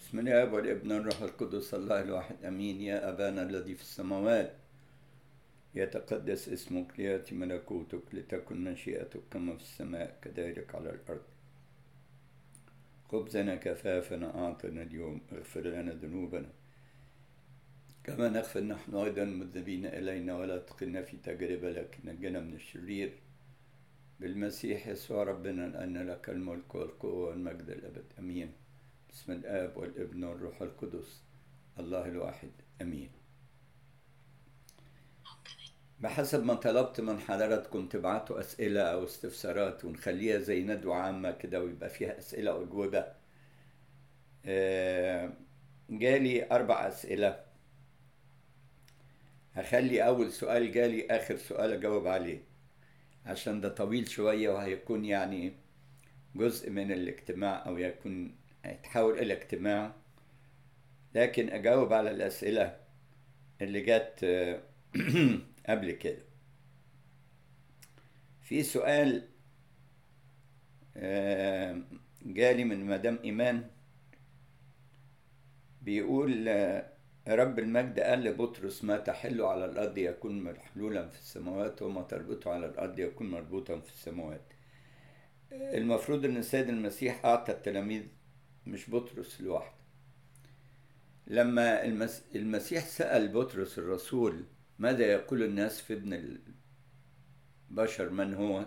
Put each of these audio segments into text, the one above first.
بسم الله والابن الروح القدس الله الواحد امين يا ابانا الذي في السماوات يتقدس اسمك لياتي ملكوتك لتكن مشيئتك كما في السماء كذلك على الارض خبزنا كفافنا اعطنا اليوم اغفر لنا ذنوبنا كما نغفر نحن ايضا المذنبين الينا ولا تقلنا في تجربه لكن نجنا من الشرير بالمسيح يسوع ربنا لان لك الملك والقوه والمجد الابد امين بسم الآب والابن والروح القدس الله الواحد أمين بحسب ما طلبت من حضراتكم تبعتوا أسئلة أو استفسارات ونخليها زي ندوة عامة كده ويبقى فيها أسئلة وأجوبة جالي أربع أسئلة هخلي أول سؤال جالي آخر سؤال أجاوب عليه عشان ده طويل شوية وهيكون يعني جزء من الاجتماع أو يكون هيتحول إلى اجتماع لكن أجاوب على الأسئلة اللي جت قبل كده في سؤال جالي من مدام إيمان بيقول رب المجد قال لبطرس ما تحل على الأرض يكون محلولا في السماوات وما تربطه على الأرض يكون مربوطا في السماوات المفروض أن السيد المسيح أعطى التلاميذ مش بطرس لوحده لما المس... المسيح سأل بطرس الرسول ماذا يقول الناس في ابن البشر من هو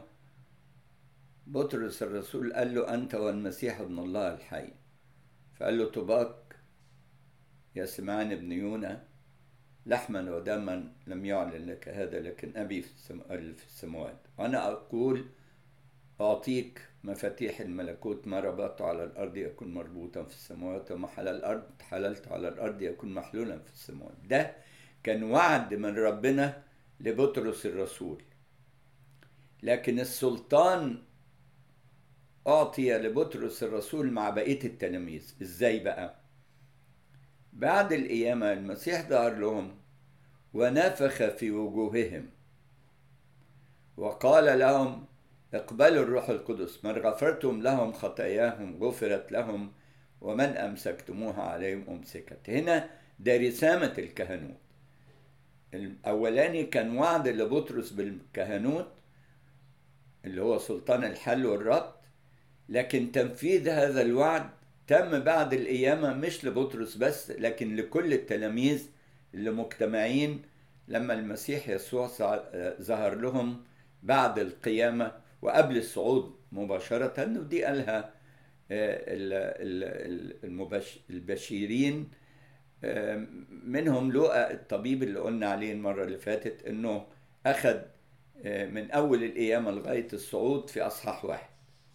بطرس الرسول قال له أنت والمسيح ابن الله الحي فقال له طباك يا سمعان ابن يونا لحما ودما لم يعلن لك هذا لكن أبي في السماوات وأنا أقول أعطيك مفاتيح الملكوت ما ربطت على الأرض يكون مربوطا في السماوات وما حل الأرض حللت على الأرض يكون محلولا في السماوات ده كان وعد من ربنا لبطرس الرسول لكن السلطان أعطي لبطرس الرسول مع بقية التلاميذ إزاي بقى بعد القيامة المسيح ظهر لهم ونفخ في وجوههم وقال لهم اقبلوا الروح القدس من غفرتم لهم خطاياهم غفرت لهم ومن أمسكتموها عليهم أمسكت هنا ده رسامة الكهنوت الأولاني كان وعد لبطرس بالكهنوت اللي هو سلطان الحل والربط لكن تنفيذ هذا الوعد تم بعد القيامة مش لبطرس بس لكن لكل التلاميذ اللي مجتمعين لما المسيح يسوع ظهر لهم بعد القيامة وقبل الصعود مباشرة ودي قالها البشيرين منهم لوقا الطبيب اللي قلنا عليه المرة اللي فاتت انه اخذ من اول القيامة لغاية الصعود في اصحاح واحد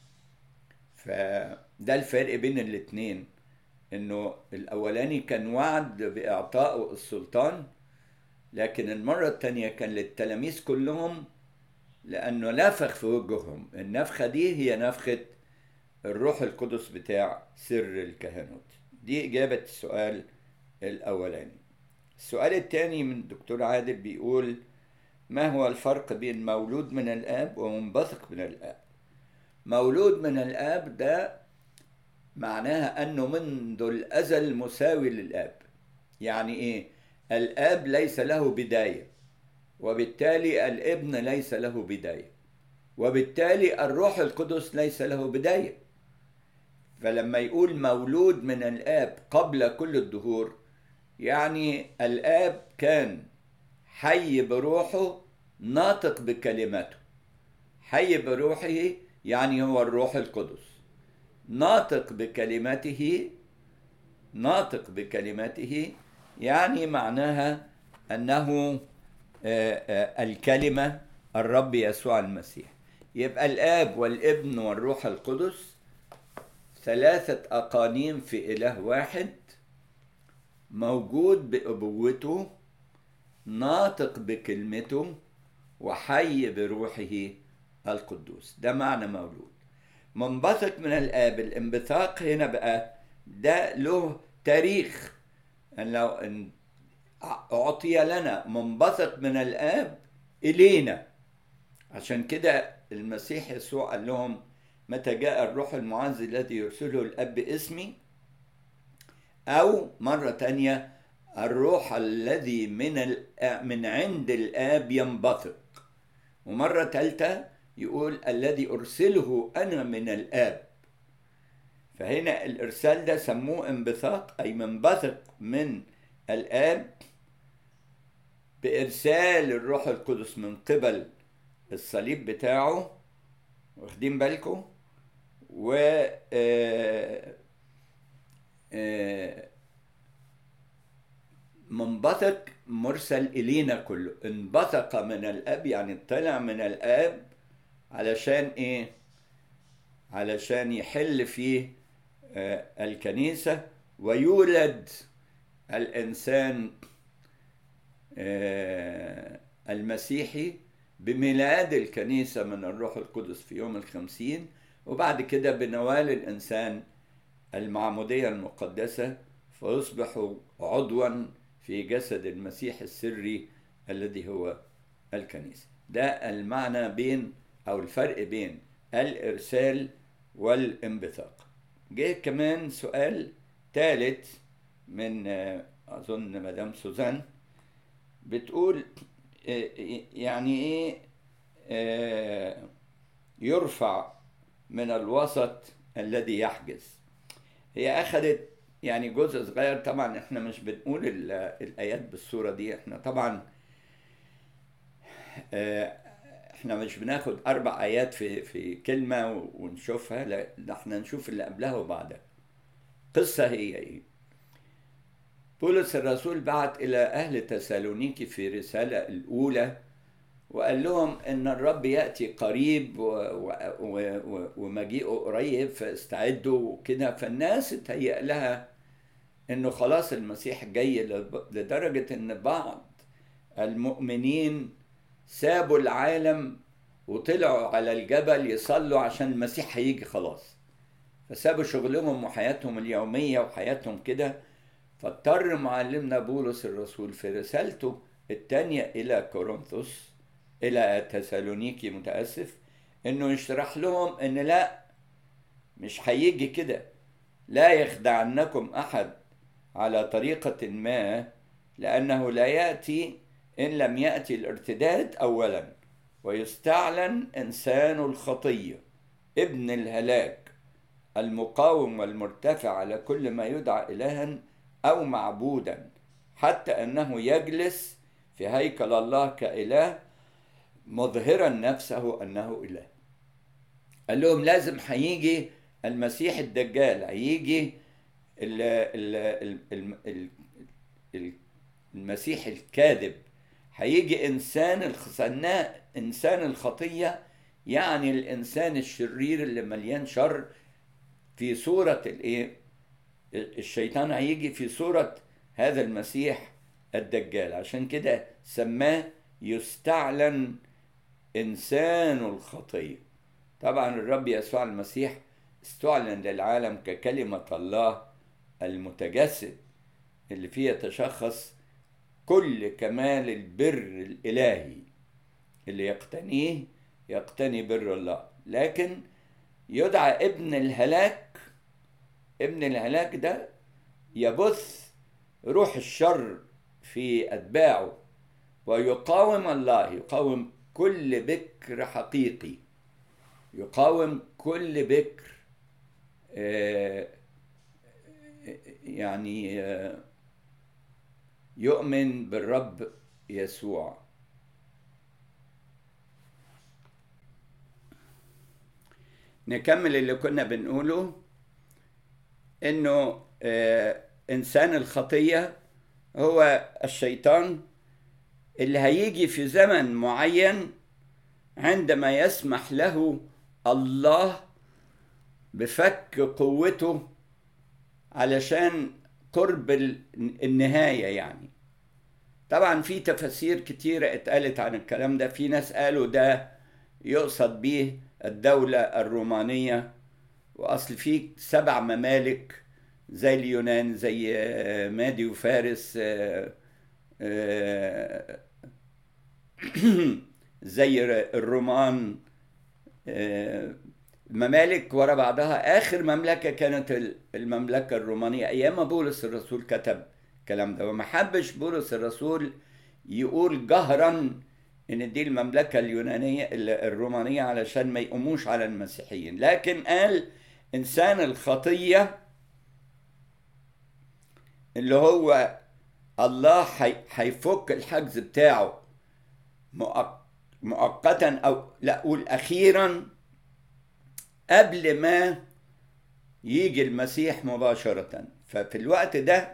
فده الفرق بين الاتنين انه الاولاني كان وعد باعطائه السلطان لكن المرة التانية كان للتلاميذ كلهم لأنه نفخ في وجههم النفخة دي هي نفخة الروح القدس بتاع سر الكهنوت دي إجابة السؤال الأولاني السؤال الثاني من الدكتور عادل بيقول ما هو الفرق بين مولود من الآب ومنبثق من الآب مولود من الآب ده معناها أنه منذ الأزل مساوي للآب يعني إيه الآب ليس له بداية وبالتالي الابن ليس له بداية وبالتالي الروح القدس ليس له بداية فلما يقول مولود من الآب قبل كل الدهور يعني الآب كان حي بروحه ناطق بكلماته حي بروحه يعني هو الروح القدس ناطق بكلماته ناطق بكلماته يعني معناها أنه الكلمة الرب يسوع المسيح يبقى الآب والابن والروح القدس ثلاثة أقانيم في إله واحد موجود بأبوته ناطق بكلمته وحي بروحه القدوس ده معنى مولود منبثق من الآب الانبثاق هنا بقى ده له تاريخ أن لو إن أعطي لنا منبثق من الآب إلينا عشان كده المسيح يسوع قال لهم متى جاء الروح المعز الذي يرسله الأب باسمي أو مرة تانية الروح الذي من من عند الآب ينبثق ومرة ثالثة يقول الذي أرسله أنا من الآب فهنا الإرسال ده سموه انبثاق أي منبثق من الآب بإرسال الروح القدس من قبل الصليب بتاعه واخدين بالكم و آه آه منبثق مرسل إلينا كله انبثق من الأب يعني طلع من الآب علشان إيه علشان يحل فيه آه الكنيسة ويولد الإنسان آه المسيحي بميلاد الكنيسة من الروح القدس في يوم الخمسين وبعد كده بنوال الإنسان المعمودية المقدسة فيصبح عضوا في جسد المسيح السري الذي هو الكنيسة ده المعنى بين أو الفرق بين الإرسال والانبثاق جه كمان سؤال ثالث من أظن مدام سوزان بتقول يعني ايه يرفع من الوسط الذي يحجز هي اخذت يعني جزء صغير طبعا احنا مش بنقول الايات بالصوره دي احنا طبعا احنا مش بناخد اربع ايات في في كلمه ونشوفها لا احنا نشوف اللي قبلها وبعدها قصه هي ايه بولس الرسول بعت إلى أهل تسالونيكي في رسالة الأولى وقال لهم إن الرب يأتي قريب ومجيئه قريب فاستعدوا وكده فالناس اتهيأ لها إنه خلاص المسيح جاي لدرجة إن بعض المؤمنين سابوا العالم وطلعوا على الجبل يصلوا عشان المسيح هيجي خلاص فسابوا شغلهم وحياتهم اليومية وحياتهم كده فاضطر معلمنا بولس الرسول في رسالته الثانية إلى كورنثوس إلى تسالونيكي متأسف إنه يشرح لهم إن لا مش هيجي كده لا يخدعنكم أحد على طريقة ما لأنه لا يأتي إن لم يأتي الارتداد أولا ويستعلن إنسان الخطية ابن الهلاك المقاوم والمرتفع على كل ما يدعى إلها أو معبودا حتى أنه يجلس في هيكل الله كإله مظهرا نفسه أنه إله قال لهم لازم هيجي المسيح الدجال هيجي ال ال ال ال المسيح الكاذب هيجي إنسان الخصناء إنسان الخطية يعني الإنسان الشرير اللي مليان شر في صورة الإيه الشيطان هيجي في صورة هذا المسيح الدجال عشان كده سماه يستعلن إنسان الخطية طبعا الرب يسوع المسيح استعلن للعالم ككلمة الله المتجسد اللي فيه يتشخص كل كمال البر الإلهي اللي يقتنيه يقتني بر الله لكن يدعى ابن الهلاك ابن الهلاك ده يبث روح الشر في أتباعه ويقاوم الله يقاوم كل بكر حقيقي يقاوم كل بكر يعني يؤمن بالرب يسوع نكمل اللي كنا بنقوله انه انسان الخطيه هو الشيطان اللي هيجي في زمن معين عندما يسمح له الله بفك قوته علشان قرب النهايه يعني طبعا في تفاسير كتيرة اتقالت عن الكلام ده في ناس قالوا ده يقصد به الدولة الرومانية وأصل في سبع ممالك زي اليونان زي مادي وفارس زي الرومان ممالك ورا بعضها اخر مملكه كانت المملكه الرومانيه ايام بولس الرسول كتب الكلام ده وما حبش بولس الرسول يقول جهرا ان دي المملكه اليونانيه الرومانيه علشان ما يقوموش على المسيحيين لكن قال انسان الخطيه اللي هو الله هيفك الحجز بتاعه مؤقتا او لا اقول اخيرا قبل ما يجي المسيح مباشرة ففي الوقت ده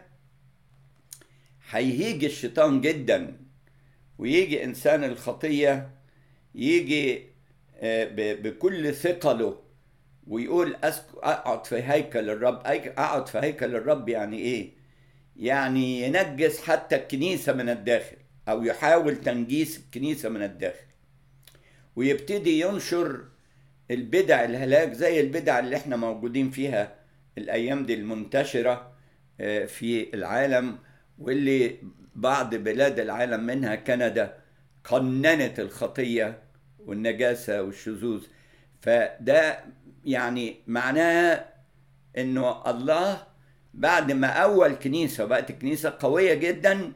هيهيج الشيطان جدا ويجي انسان الخطية يجي بكل ثقله ويقول اقعد في هيكل الرب اقعد في هيكل الرب يعني ايه يعني ينجس حتى الكنيسة من الداخل او يحاول تنجيس الكنيسة من الداخل ويبتدي ينشر البدع الهلاك زي البدع اللي احنا موجودين فيها الايام دي المنتشره في العالم واللي بعض بلاد العالم منها كندا قننت الخطيه والنجاسه والشذوذ فده يعني معناه انه الله بعد ما اول كنيسه وبقت الكنيسه قويه جدا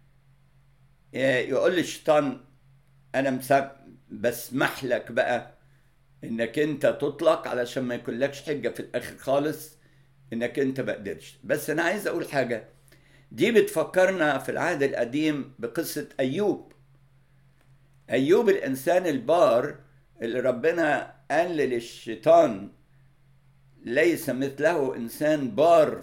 يقول للشيطان انا بسمح لك بقى انك انت تطلق علشان ما يكونلكش حجه في الاخر خالص انك انت ما قدرتش بس انا عايز اقول حاجه دي بتفكرنا في العهد القديم بقصه ايوب ايوب الانسان البار اللي ربنا قال للشيطان ليس مثله انسان بار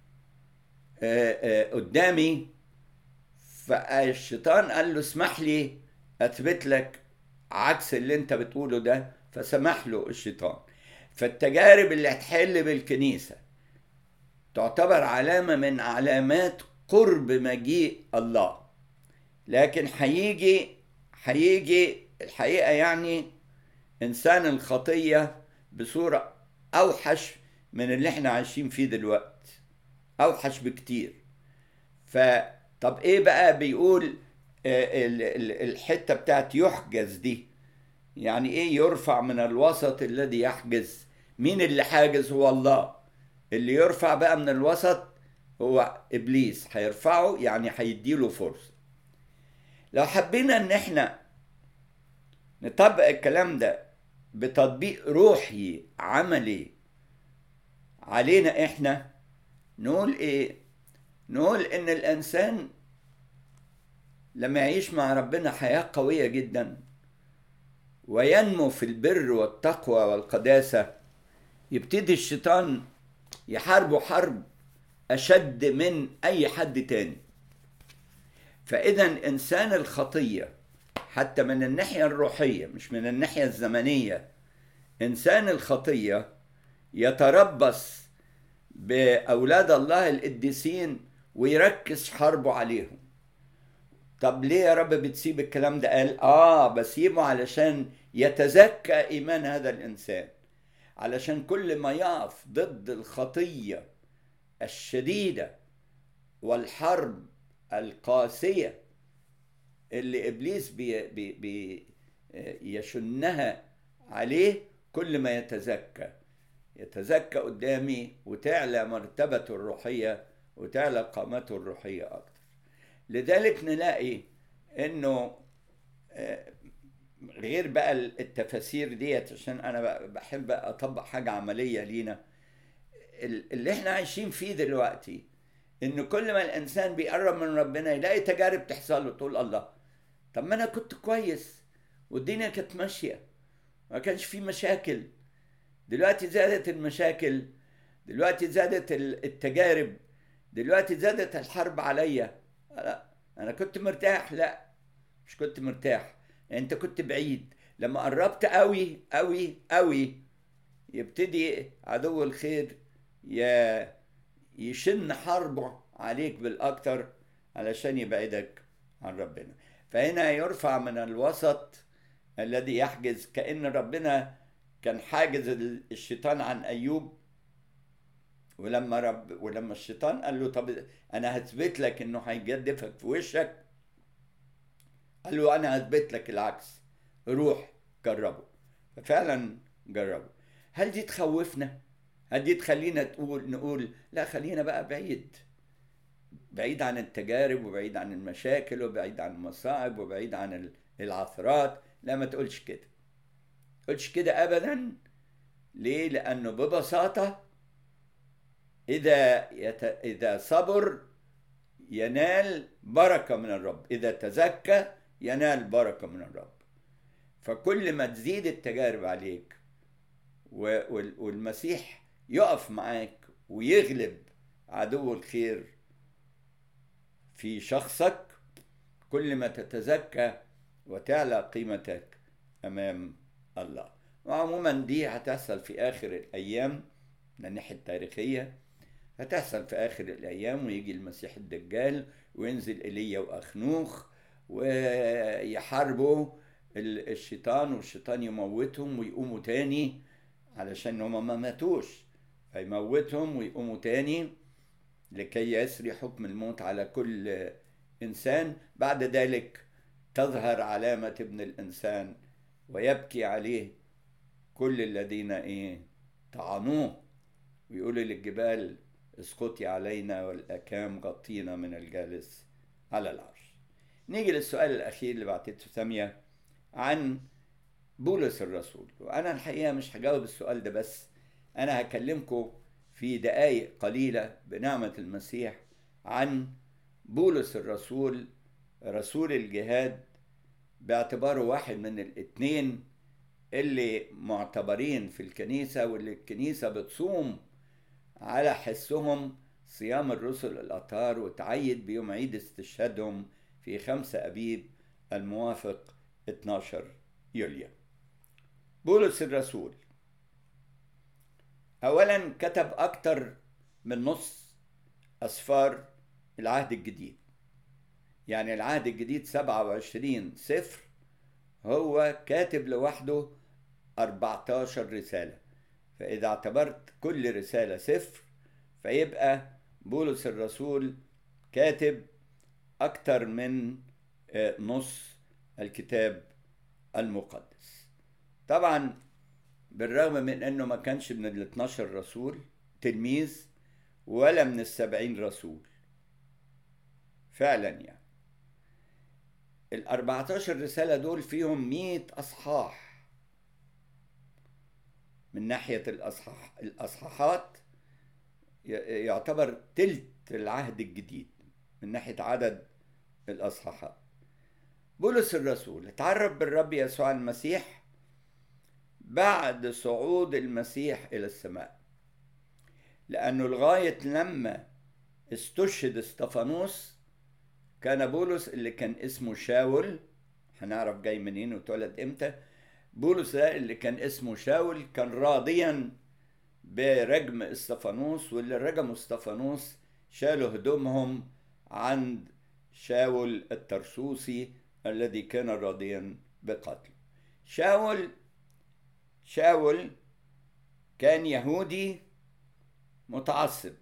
قدامي فالشيطان قال له اسمح لي اثبت لك عكس اللي انت بتقوله ده فسمح له الشيطان فالتجارب اللي هتحل بالكنيسة تعتبر علامة من علامات قرب مجيء الله لكن هيجي هيجي الحقيقة يعني إنسان الخطية بصورة أوحش من اللي احنا عايشين فيه دلوقتي أوحش بكتير فطب إيه بقى بيقول الحتة بتاعت يحجز دي يعني ايه يرفع من الوسط الذي يحجز مين اللي حاجز هو الله اللي يرفع بقى من الوسط هو ابليس هيرفعه يعني هيديله فرصه لو حبينا ان احنا نطبق الكلام ده بتطبيق روحي عملي علينا احنا نقول ايه نقول ان الانسان لما يعيش مع ربنا حياه قويه جدا وينمو في البر والتقوى والقداسة يبتدي الشيطان يحاربه حرب أشد من أي حد تاني فإذا إنسان الخطية حتى من الناحية الروحية مش من الناحية الزمنية إنسان الخطية يتربص بأولاد الله القديسين ويركز حربه عليهم طب ليه يا رب بتسيب الكلام ده قال اه بسيبه علشان يتزكى ايمان هذا الانسان علشان كل ما يقف ضد الخطيه الشديده والحرب القاسيه اللي ابليس بي بي بي يشنها عليه كل ما يتزكى يتزكى قدامي وتعلى مرتبته الروحيه وتعلى قامته الروحيه اكتر لذلك نلاقي انه غير بقى التفاسير ديت عشان انا بحب اطبق حاجه عمليه لينا اللي احنا عايشين فيه دلوقتي ان كل ما الانسان بيقرب من ربنا يلاقي تجارب تحصل له تقول الله طب ما انا كنت كويس والدنيا كانت ماشيه ما كانش في مشاكل دلوقتي زادت المشاكل دلوقتي زادت التجارب دلوقتي زادت الحرب عليا لا انا كنت مرتاح لا مش كنت مرتاح انت كنت بعيد لما قربت قوي قوي قوي يبتدي عدو الخير يا يشن حربه عليك بالاكتر علشان يبعدك عن ربنا فهنا يرفع من الوسط الذي يحجز كأن ربنا كان حاجز الشيطان عن أيوب ولما رب ولما الشيطان قال له طب انا هثبت لك انه هيجدفك في وشك قال له انا هثبت لك العكس روح جربه ففعلا جربه هل دي تخوفنا هل دي تخلينا تقول نقول لا خلينا بقى بعيد بعيد عن التجارب وبعيد عن المشاكل وبعيد عن المصاعب وبعيد عن العثرات لا ما تقولش كده تقولش كده ابدا ليه لانه ببساطه اذا يت... اذا صبر ينال بركه من الرب اذا تزكى ينال بركه من الرب فكل ما تزيد التجارب عليك والمسيح يقف معاك ويغلب عدو الخير في شخصك كل ما تتزكى وتعلى قيمتك امام الله وعموما دي هتحصل في اخر الايام من الناحيه التاريخيه هتحصل في اخر الايام ويجي المسيح الدجال وينزل ايليا واخنوخ ويحاربوا الشيطان والشيطان يموتهم ويقوموا تاني علشان هما ما ماتوش فيموتهم ويقوموا تاني لكي يسري حكم الموت على كل انسان بعد ذلك تظهر علامه ابن الانسان ويبكي عليه كل الذين ايه طعنوه ويقول للجبال اسقطي علينا والاكام غطينا من الجالس على العرش نيجي للسؤال الاخير اللي بعتته ساميه عن بولس الرسول وانا الحقيقه مش هجاوب السؤال ده بس انا هكلمكم في دقائق قليله بنعمه المسيح عن بولس الرسول رسول الجهاد باعتباره واحد من الاثنين اللي معتبرين في الكنيسه واللي الكنيسه بتصوم على حسهم صيام الرسل الاطهار وتعيد بيوم عيد استشهادهم في خمسة أبيب الموافق 12 يوليو بولس الرسول أولا كتب أكتر من نص أسفار العهد الجديد يعني العهد الجديد 27 سفر هو كاتب لوحده 14 رسالة فإذا اعتبرت كل رسالة سفر فيبقى بولس الرسول كاتب أكتر من نص الكتاب المقدس طبعا بالرغم من أنه ما كانش من ال 12 رسول تلميذ ولا من السبعين رسول فعلا يعني ال 14 رسالة دول فيهم 100 أصحاح من ناحية الأصحاح الأصحاحات يعتبر تلت العهد الجديد من ناحية عدد الأصحاحات بولس الرسول اتعرف بالرب يسوع المسيح بعد صعود المسيح إلى السماء لأنه لغاية لما استشهد استفانوس كان بولس اللي كان اسمه شاول هنعرف جاي منين واتولد امتى بولس ده اللي كان اسمه شاول كان راضيا برجم استفانوس واللي رجموا استفانوس شالوا هدومهم عند شاول الترسوسي الذي كان راضيا بقتله شاول شاول كان يهودي متعصب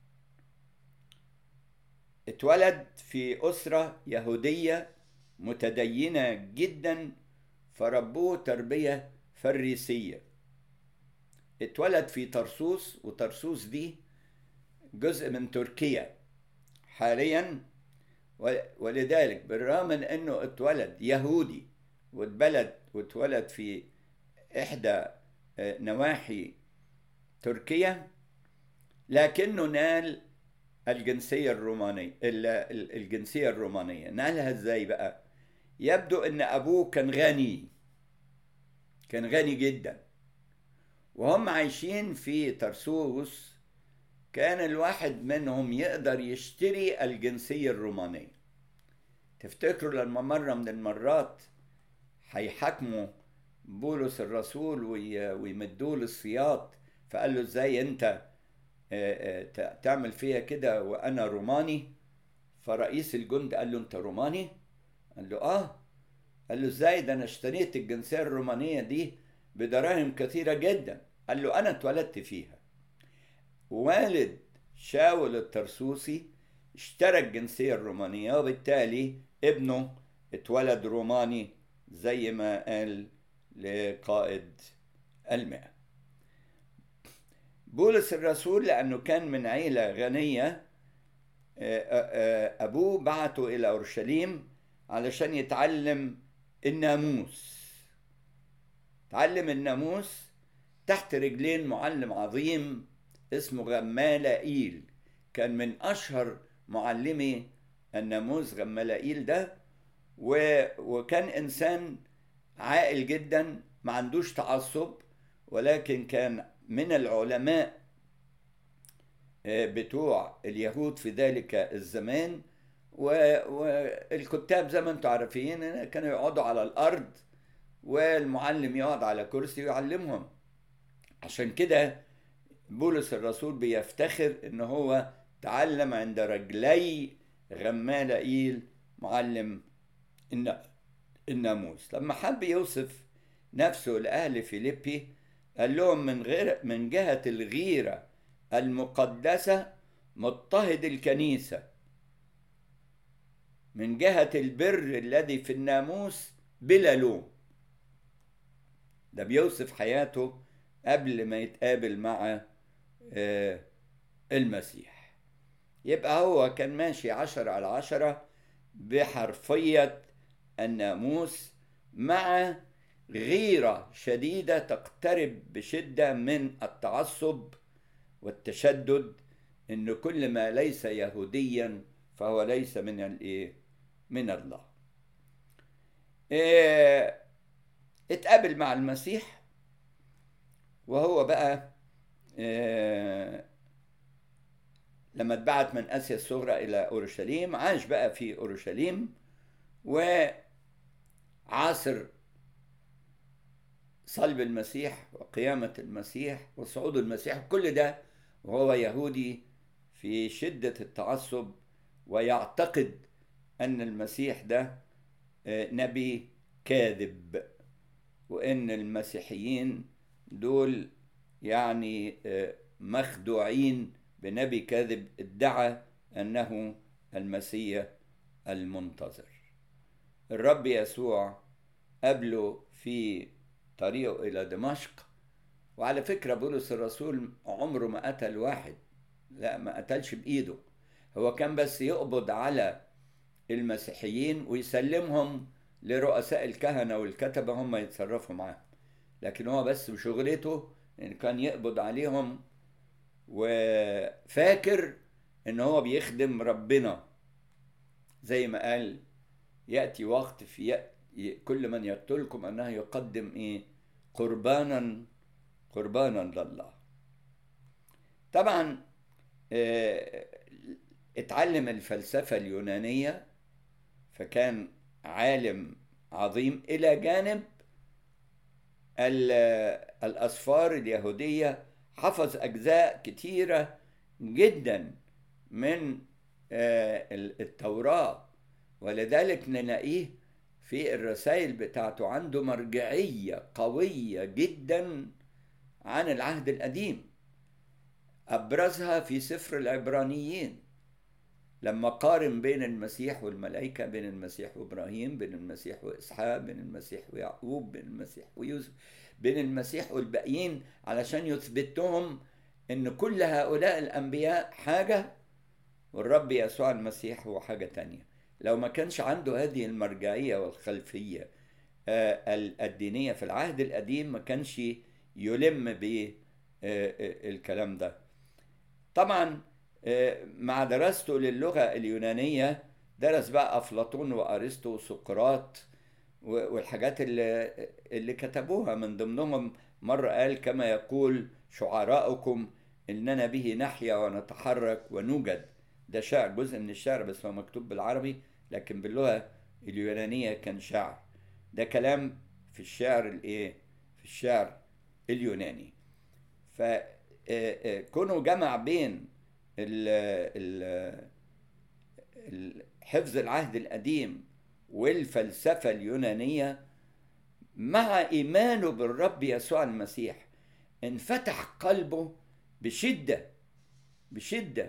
اتولد في أسرة يهودية متدينة جدا فربوه تربية فريسية اتولد في طرسوس وطرسوس دي جزء من تركيا حاليا ولذلك بالرغم من انه اتولد يهودي واتبلد واتولد في احدى نواحي تركيا لكنه نال الجنسية الرومانية الجنسية الرومانية نالها ازاي بقى يبدو ان ابوه كان غني كان غني جدا وهم عايشين في ترسوس كان الواحد منهم يقدر يشتري الجنسية الرومانية تفتكروا لما مرة من المرات هيحاكموا بولس الرسول ويمدوه للسياط فقال له ازاي انت تعمل فيها كده وانا روماني فرئيس الجند قال له انت روماني قال له اه قال له ازاي ده انا اشتريت الجنسيه الرومانيه دي بدراهم كثيره جدا قال له انا اتولدت فيها والد شاول الترسوسي اشترى الجنسيه الرومانيه وبالتالي ابنه اتولد روماني زي ما قال لقائد المئة بولس الرسول لأنه كان من عيلة غنية أبوه بعته إلى أورشليم علشان يتعلم الناموس تعلم الناموس تحت رجلين معلم عظيم اسمه غمالائيل كان من أشهر معلمي الناموس غمالائيل ده و... وكان إنسان عاقل جدا ما عندوش تعصب ولكن كان من العلماء بتوع اليهود في ذلك الزمان والكتاب زي ما انتم عارفين كانوا يقعدوا على الارض والمعلم يقعد على كرسي ويعلمهم عشان كده بولس الرسول بيفتخر ان هو تعلم عند رجلي غمالائيل معلم الناموس لما حب يوصف نفسه لاهل فيليبي قال لهم من غير من جهه الغيره المقدسه مضطهد الكنيسه من جهه البر الذي في الناموس بلا لوم ده بيوصف حياته قبل ما يتقابل مع المسيح يبقى هو كان ماشي عشرة على عشرة بحرفية الناموس مع غيرة شديدة تقترب بشدة من التعصب والتشدد ان كل ما ليس يهوديا فهو ليس من الايه من الله إيه اتقابل مع المسيح وهو بقى إيه لما اتبعت من اسيا الصغرى الى اورشليم عاش بقى في اورشليم وعاصر صلب المسيح وقيامة المسيح وصعود المسيح كل ده وهو يهودي في شدة التعصب ويعتقد أن المسيح ده نبي كاذب وأن المسيحيين دول يعني مخدوعين بنبي كاذب ادعى أنه المسيح المنتظر الرب يسوع قبله في طريقه إلى دمشق وعلى فكرة بولس الرسول عمره ما قتل واحد لا ما قتلش بإيده هو كان بس يقبض على المسيحيين ويسلمهم لرؤساء الكهنة والكتبة هم يتصرفوا معاه لكن هو بس بشغلته إن كان يقبض عليهم وفاكر إن هو بيخدم ربنا زي ما قال يأتي وقت في يأتي كل من يقتلكم أنه يقدم إيه قربانا قربانا لله طبعا اتعلم الفلسفة اليونانية فكان عالم عظيم إلى جانب الأسفار اليهودية حفظ أجزاء كتيرة جدا من التوراة ولذلك نلاقيه في الرسائل بتاعته عنده مرجعية قوية جدا عن العهد القديم أبرزها في سفر العبرانيين لما قارن بين المسيح والملائكة بين المسيح وإبراهيم بين المسيح وإسحاق بين المسيح ويعقوب بين المسيح ويوسف بين المسيح والباقيين علشان يثبتهم إن كل هؤلاء الأنبياء حاجة والرب يسوع المسيح هو حاجة تانية لو ما كانش عنده هذه المرجعية والخلفية الدينية في العهد القديم ما كانش يلم بالكلام ده طبعا مع دراسته للغة اليونانية درس بقى أفلاطون وأرسطو وسقراط والحاجات اللي, اللي كتبوها من ضمنهم مرة قال كما يقول شعراؤكم إننا به نحيا ونتحرك ونوجد ده شعر جزء من الشعر بس هو مكتوب بالعربي لكن باللغة اليونانية كان شعر ده كلام في الشعر الايه في الشعر اليوناني فكونه جمع بين ال حفظ العهد القديم والفلسفة اليونانية مع إيمانه بالرب يسوع المسيح انفتح قلبه بشدة بشدة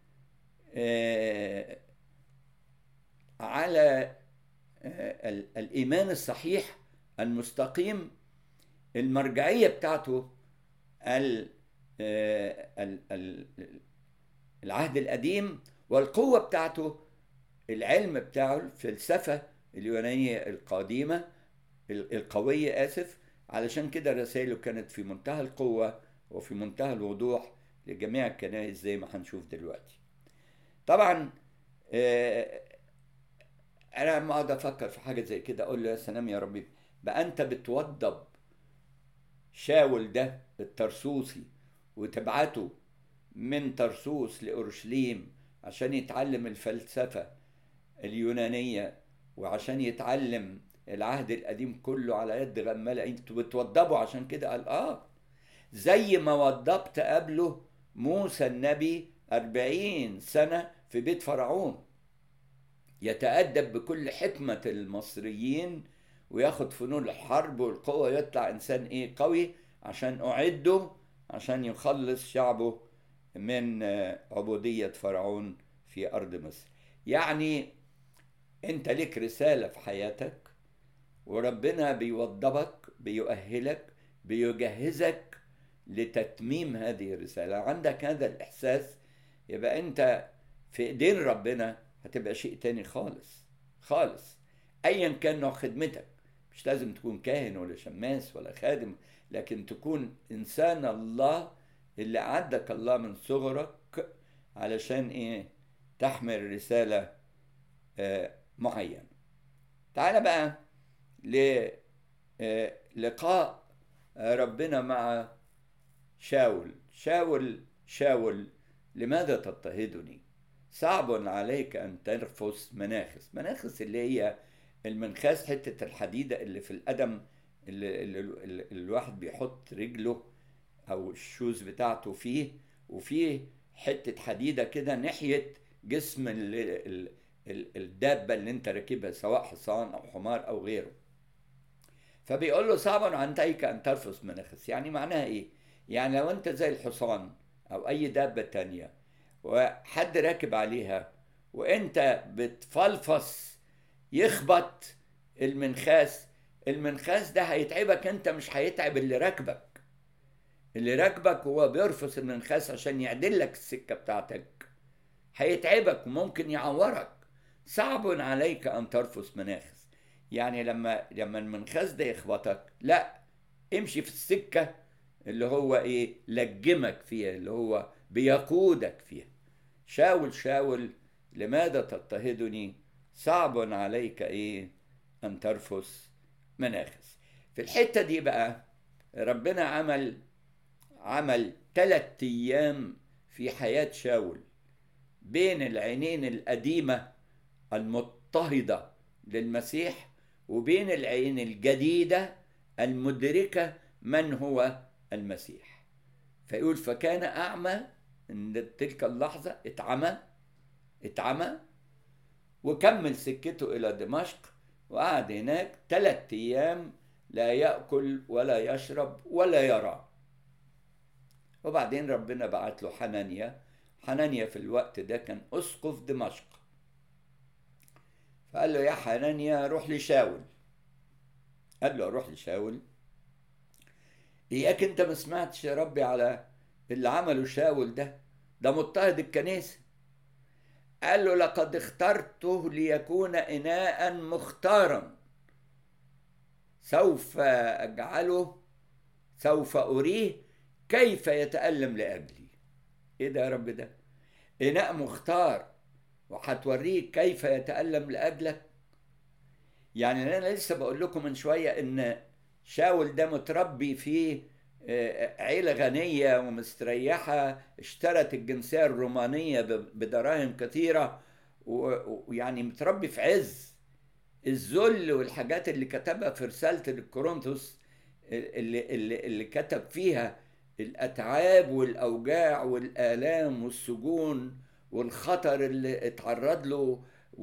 على الإيمان الصحيح المستقيم المرجعية بتاعته العهد القديم والقوة بتاعته العلم بتاعه الفلسفة اليونانية القديمة القوية آسف علشان كده رسائله كانت في منتهى القوة وفي منتهى الوضوح لجميع الكنائس زي ما هنشوف دلوقتي طبعا انا لما اقعد افكر في حاجه زي كده اقول له يا سلام يا ربي بقى انت بتوضب شاول ده الترسوسي وتبعته من ترسوس لاورشليم عشان يتعلم الفلسفه اليونانيه وعشان يتعلم العهد القديم كله على يد غمالة انتوا بتوضبوا عشان كده قال اه زي ما وضبت قبله موسى النبي أربعين سنة في بيت فرعون يتأدب بكل حكمة المصريين وياخد فنون الحرب والقوة يطلع إنسان إيه قوي عشان أعده عشان يخلص شعبه من عبودية فرعون في أرض مصر يعني أنت لك رسالة في حياتك وربنا بيوضبك بيؤهلك بيجهزك لتتميم هذه الرسالة عندك هذا الإحساس يبقى أنت في إيدين ربنا هتبقى شيء تاني خالص خالص أيا كان نوع خدمتك مش لازم تكون كاهن ولا شماس ولا خادم لكن تكون إنسان الله اللي أعدك الله من صغرك علشان إيه تحمل رسالة آه معينة تعال بقى للقاء ربنا مع شاول شاول شاول لماذا تضطهدني صعب عليك أن تنفس مناخس مناخس اللي هي المنخاس حتة الحديدة اللي في القدم اللي, اللي, اللي الواحد بيحط رجله أو الشوز بتاعته فيه وفيه حتة حديدة كده ناحية جسم ال ال ال الدابة اللي انت راكبها سواء حصان أو حمار أو غيره فبيقول له صعب عليك أن ترفس مناخس يعني معناها إيه؟ يعني لو انت زي الحصان أو أي دابة تانية وحد راكب عليها وانت بتفلفص يخبط المنخاس المنخاس ده هيتعبك انت مش هيتعب اللي راكبك اللي راكبك هو بيرفس المنخاس عشان يعدل لك السكة بتاعتك هيتعبك وممكن يعورك صعب عليك ان ترفس مناخس يعني لما لما المنخاس ده يخبطك لا امشي في السكة اللي هو ايه لجمك فيها اللي هو بيقودك فيها شاول شاول لماذا تضطهدني صعب عليك ايه ان ترفس مناخس في الحته دي بقى ربنا عمل عمل ثلاث ايام في حياه شاول بين العينين القديمه المضطهده للمسيح وبين العين الجديده المدركه من هو المسيح فيقول فكان اعمى ان تلك اللحظه اتعمى اتعمى وكمل سكته الى دمشق وقعد هناك ثلاثة ايام لا ياكل ولا يشرب ولا يرى وبعدين ربنا بعت له حنانيا حنانيا في الوقت ده كان اسقف دمشق فقال له يا حنانيا روح لشاول قال له روح لشاول اياك انت ما سمعتش يا ربي على اللي عمله شاول ده ده مضطهد الكنيسة قال له لقد اخترته ليكون إناء مختارا سوف أجعله سوف أريه كيف يتألم لأجلي إيه ده يا رب ده إناء مختار وهتوريه كيف يتألم لأجلك يعني أنا لسه بقول لكم من شوية إن شاول ده متربي في عيلة غنية ومستريحة اشترت الجنسية الرومانية بدراهم كثيرة ويعني متربي في عز الذل والحاجات اللي كتبها في رسالة الكورنثوس اللي, اللي, اللي كتب فيها الأتعاب والأوجاع والآلام والسجون والخطر اللي اتعرض له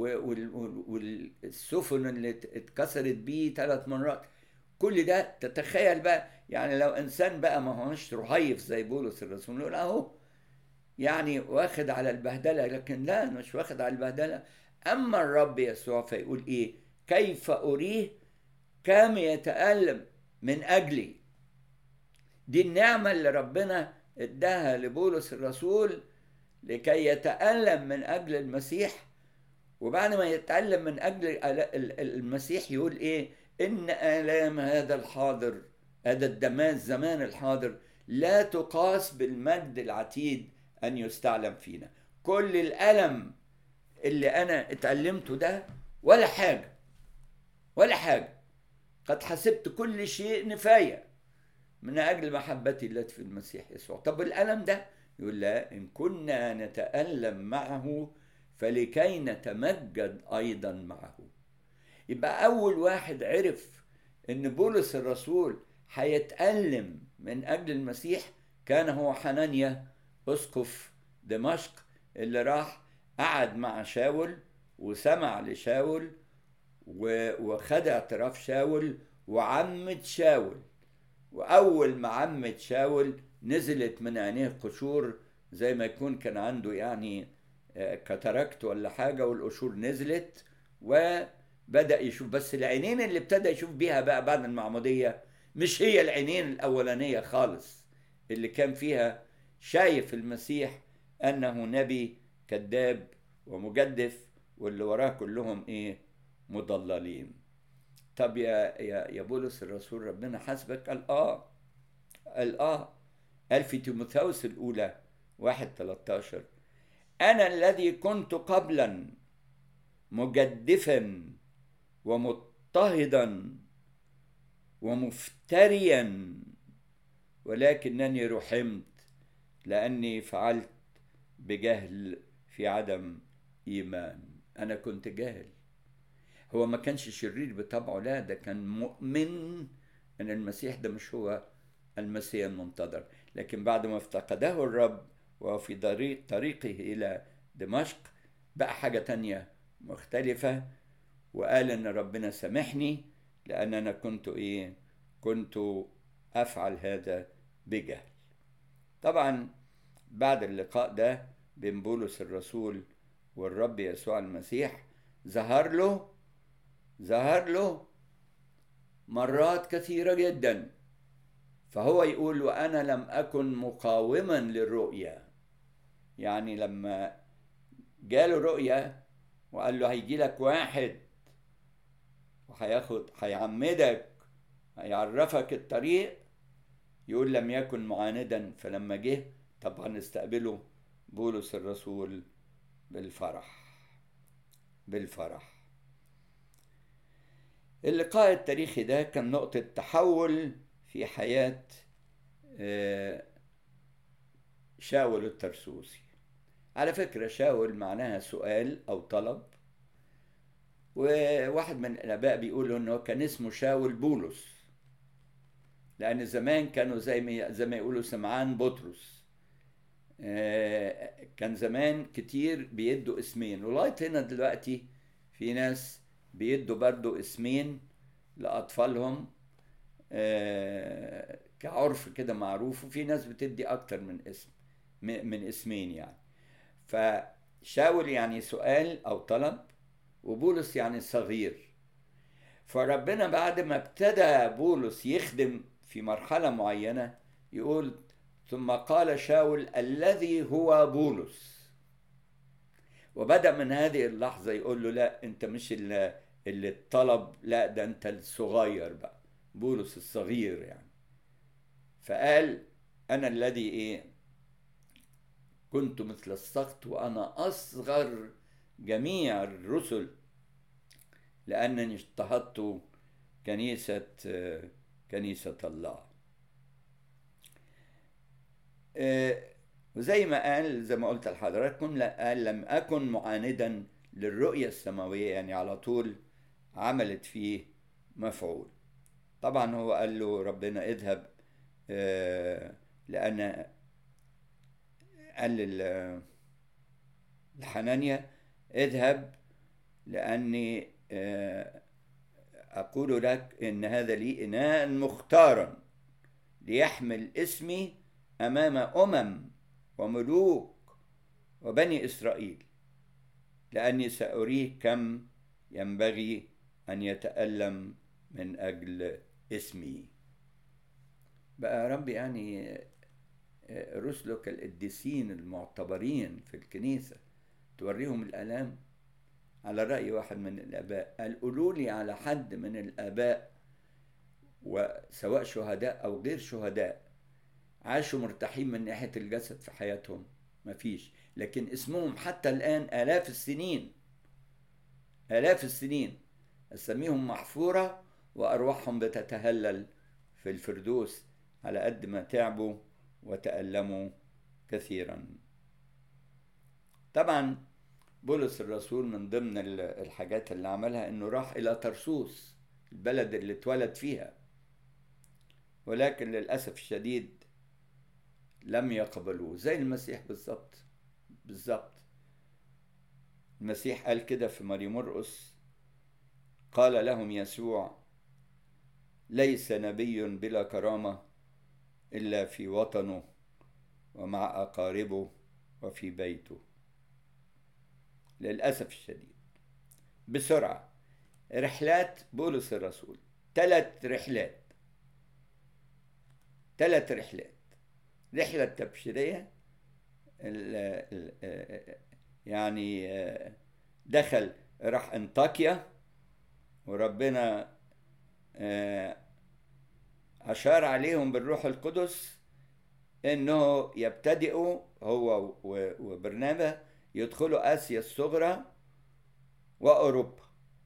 والسفن اللي اتكسرت بيه ثلاث مرات كل ده تتخيل بقى يعني لو انسان بقى ما هوش رهيف زي بولس الرسول يقول اهو يعني واخد على البهدله لكن لا مش واخد على البهدله اما الرب يسوع فيقول ايه كيف اريه كم يتالم من اجلي دي النعمه اللي ربنا اداها لبولس الرسول لكي يتألم من أجل المسيح وبعد ما يتألم من أجل المسيح يقول إيه إن آلام هذا الحاضر هذا الدماء الزمان الحاضر لا تقاس بالمجد العتيد أن يستعلم فينا كل الألم اللي أنا اتألمته ده ولا حاجة ولا حاجة قد حسبت كل شيء نفاية من أجل محبتي التي في المسيح يسوع طب الألم ده يقول لا إن كنا نتألم معه فلكي نتمجد أيضا معه يبقى أول واحد عرف إن بولس الرسول هيتألم من أجل المسيح كان هو حنانيا أسقف دمشق اللي راح قعد مع شاول وسمع لشاول وخد اعتراف شاول وعمد شاول وأول ما عمد شاول نزلت من عينيه قشور زي ما يكون كان عنده يعني كاتاراكت ولا حاجة والقشور نزلت وبدأ يشوف بس العينين اللي ابتدى يشوف بيها بقى بعد المعمودية مش هي العينين الأولانية خالص اللي كان فيها شايف المسيح أنه نبي كذاب ومجدف واللي وراه كلهم إيه مضللين طب يا يا يا بولس الرسول ربنا حاسبك قال اه قال اه قال في تيموثاوس الاولى واحد 13 انا الذي كنت قبلا مجدفا ومضطهدا ومفتريا ولكنني رحمت لاني فعلت بجهل في عدم ايمان انا كنت جاهل هو ما كانش شرير بطبعه لا ده كان مؤمن ان المسيح ده مش هو المسيح المنتظر لكن بعد ما افتقده الرب وهو في طريق طريقه الى دمشق بقى حاجة تانية مختلفة وقال ان ربنا سامحني لان انا كنت ايه كنت افعل هذا بجهل طبعا بعد اللقاء ده بين بولس الرسول والرب يسوع المسيح ظهر له ظهر له مرات كثيرة جدا فهو يقول وأنا لم أكن مقاوما للرؤيا يعني لما جاله رؤيا وقال له هيجي لك واحد وهياخد هيعمدك هيعرفك الطريق يقول لم يكن معاندا فلما جه طبعا استقبله بولس الرسول بالفرح بالفرح اللقاء التاريخي ده كان نقطة تحول في حياة شاول الترسوسي على فكرة شاول معناها سؤال أو طلب وواحد من الآباء بيقولوا إنه كان اسمه شاول بولس لأن زمان كانوا زي ما زي ما يقولوا سمعان بطرس كان زمان كتير بيدوا اسمين ولغاية هنا دلوقتي في ناس بيدوا برضو اسمين لأطفالهم كعرف كده معروف وفي ناس بتدي أكتر من اسم من اسمين يعني فشاول يعني سؤال أو طلب وبولس يعني صغير فربنا بعد ما ابتدى بولس يخدم في مرحلة معينة يقول ثم قال شاول الذي هو بولس وبدأ من هذه اللحظة يقول له لا انت مش اللي, اللي الطلب لا ده انت الصغير بقى بولس الصغير يعني فقال انا الذي ايه كنت مثل السقط وانا اصغر جميع الرسل لانني اضطهدت كنيسة كنيسة الله وزي ما قال زي ما قلت لحضراتكم قال لم أكن معاندا للرؤية السماوية يعني على طول عملت فيه مفعول طبعا هو قال له ربنا اذهب لأن قال لحنانيا اذهب لأني أقول لك إن هذا لي إناء مختارا ليحمل اسمي أمام أمم وملوك وبني إسرائيل لأني سأريه كم ينبغي أن يتألم من أجل اسمي بقى رب يعني رسلك القديسين المعتبرين في الكنيسة توريهم الآلام على رأي واحد من الآباء قال قولوا لي على حد من الآباء وسواء شهداء أو غير شهداء عاشوا مرتاحين من ناحية الجسد في حياتهم مفيش لكن اسمهم حتى الآن آلاف السنين آلاف السنين أسميهم محفورة وأرواحهم بتتهلل في الفردوس على قد ما تعبوا وتألموا كثيرا طبعا بولس الرسول من ضمن الحاجات اللي عملها انه راح الى ترسوس البلد اللي اتولد فيها ولكن للاسف الشديد لم يقبلوه زي المسيح بالظبط بالظبط المسيح قال كده في مريم مرقس قال لهم يسوع ليس نبي بلا كرامه الا في وطنه ومع اقاربه وفي بيته للاسف الشديد بسرعه رحلات بولس الرسول ثلاث رحلات ثلاث رحلات رحله تبشيريه يعني دخل راح انطاكيا وربنا أشار عليهم بالروح القدس إنه يبتدئوا هو وبرنابا يدخلوا آسيا الصغرى وأوروبا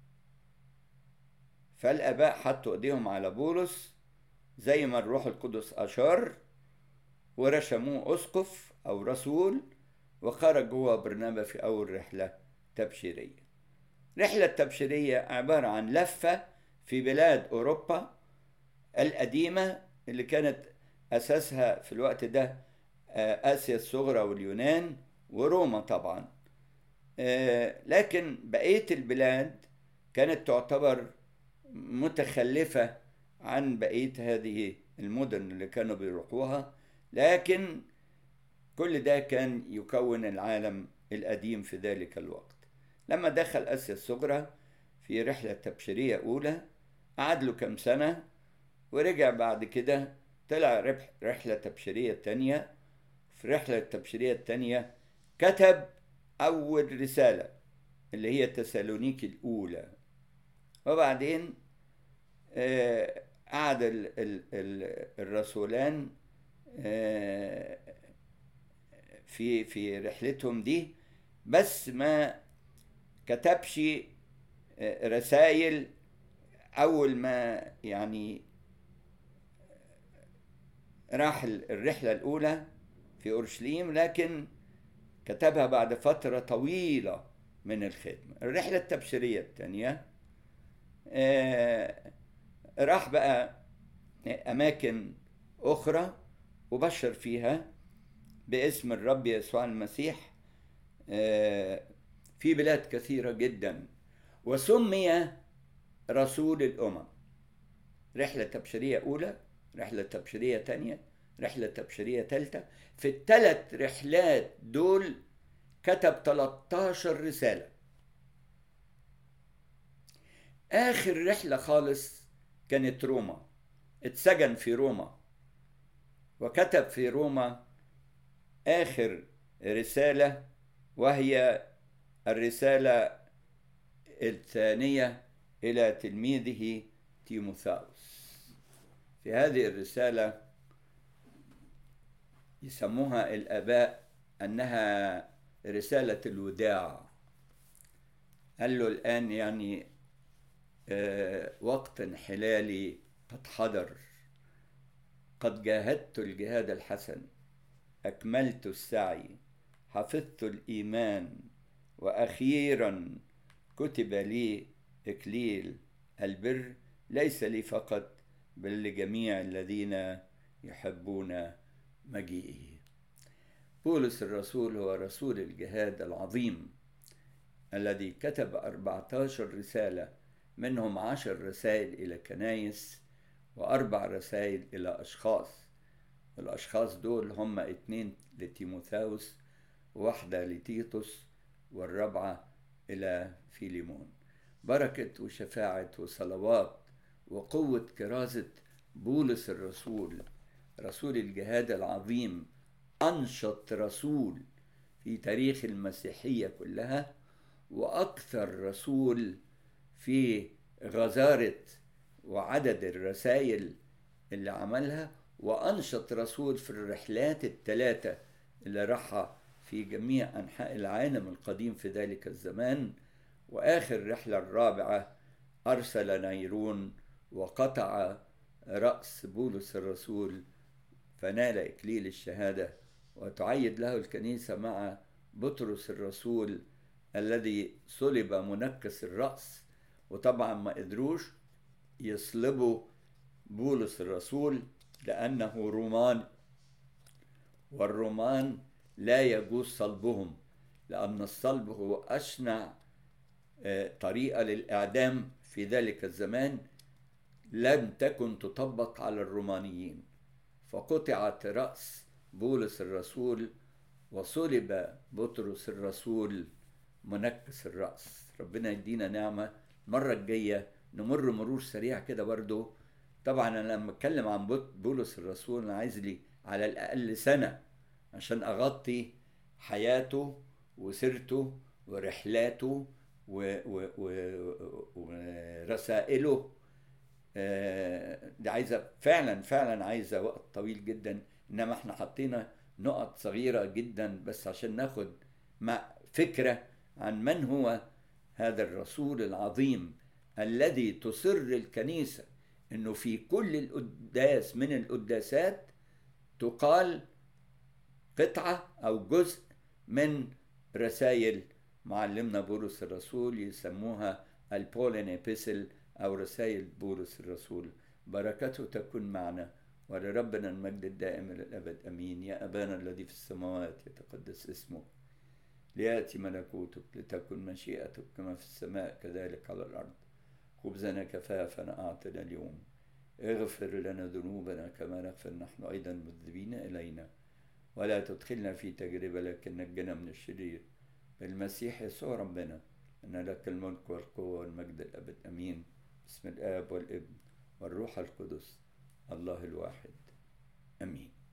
فالآباء حطوا إيديهم على بولس زي ما الروح القدس أشار ورشموه أسقف أو رسول وخرج هو برنابا في أول رحلة تبشيرية رحلة تبشيرية عبارة عن لفة في بلاد أوروبا القديمة اللي كانت أساسها في الوقت ده آسيا الصغرى واليونان وروما طبعا لكن بقية البلاد كانت تعتبر متخلفة عن بقية هذه المدن اللي كانوا بيروحوها لكن كل ده كان يكون العالم القديم في ذلك الوقت لما دخل آسيا الصغرى في رحلة تبشيرية أولى قعد له كم سنة ورجع بعد كده طلع رحلة تبشيرية تانية في رحلة التبشيرية التانية كتب أول رسالة اللي هي تسالونيكي الأولى وبعدين قعد الرسولان في في رحلتهم دي بس ما كتبش رسائل أول ما يعني راح الرحلة الأولى في أورشليم لكن كتبها بعد فترة طويلة من الخدمة الرحلة التبشيرية الثانية راح بقى أماكن أخرى وبشر فيها باسم الرب يسوع المسيح في بلاد كثيرة جدا وسمي رسول الأمم رحلة تبشيرية أولى رحلة تبشيرية تانية رحلة تبشيرية تالتة في الثلاث رحلات دول كتب 13 رسالة آخر رحلة خالص كانت روما اتسجن في روما وكتب في روما آخر رسالة وهي الرسالة الثانية إلى تلميذه تيموثاوس في هذه الرسالة يسموها الآباء أنها رسالة الوداع قال له الآن يعني وقت انحلالي قد حضر قد جاهدت الجهاد الحسن أكملت السعي حفظت الإيمان وأخيرا كتب لي إكليل البر ليس لي فقط بل لجميع الذين يحبون مجيئه بولس الرسول هو رسول الجهاد العظيم الذي كتب 14 رسالة منهم عشر رسائل إلى كنايس وأربع رسائل إلى أشخاص الأشخاص دول هم اتنين لتيموثاوس وواحدة لتيتوس والرابعة إلى فيليمون بركة وشفاعة وصلوات وقوة كرازة بولس الرسول رسول الجهاد العظيم أنشط رسول في تاريخ المسيحية كلها وأكثر رسول في غزارة وعدد الرسائل اللي عملها وأنشط رسول في الرحلات الثلاثة اللي راحها في جميع أنحاء العالم القديم في ذلك الزمان وآخر رحلة الرابعة أرسل نيرون وقطع رأس بولس الرسول فنال إكليل الشهادة وتعيد له الكنيسة مع بطرس الرسول الذي صلب منكس الرأس وطبعا ما قدروش يصلبوا بولس الرسول لأنه رومان والرومان لا يجوز صلبهم لأن الصلب هو أشنع طريقة للإعدام في ذلك الزمان لم تكن تطبق على الرومانيين فقطعت رأس بولس الرسول وصلب بطرس الرسول منكس الرأس ربنا يدينا نعمة المرة الجاية نمر مرور سريع كده برضو طبعا أنا لما أتكلم عن بولس الرسول أنا عايز لي على الأقل سنة عشان أغطي حياته وسيرته ورحلاته ورسائله دي عايزة فعلا فعلا عايزة وقت طويل جدا إنما احنا حطينا نقط صغيرة جدا بس عشان ناخد مع فكرة عن من هو هذا الرسول العظيم الذي تصر الكنيسة انه في كل القداس من القداسات تقال قطعة او جزء من رسائل معلمنا بولس الرسول يسموها البولين ابيسل او رسائل بولس الرسول بركته تكون معنا ولربنا المجد الدائم الى الابد امين يا ابانا الذي في السماوات يتقدس اسمك لياتي ملكوتك لتكن مشيئتك كما في السماء كذلك على الارض خبزنا كفافنا اعطنا اليوم اغفر لنا ذنوبنا كما نغفر نحن ايضا مذنبين الينا ولا تدخلنا في تجربه لكن نجنا من الشرير بالمسيح يسوع ربنا ان لك الملك والقوه والمجد الابد امين بسم الاب والابن والروح القدس الله الواحد امين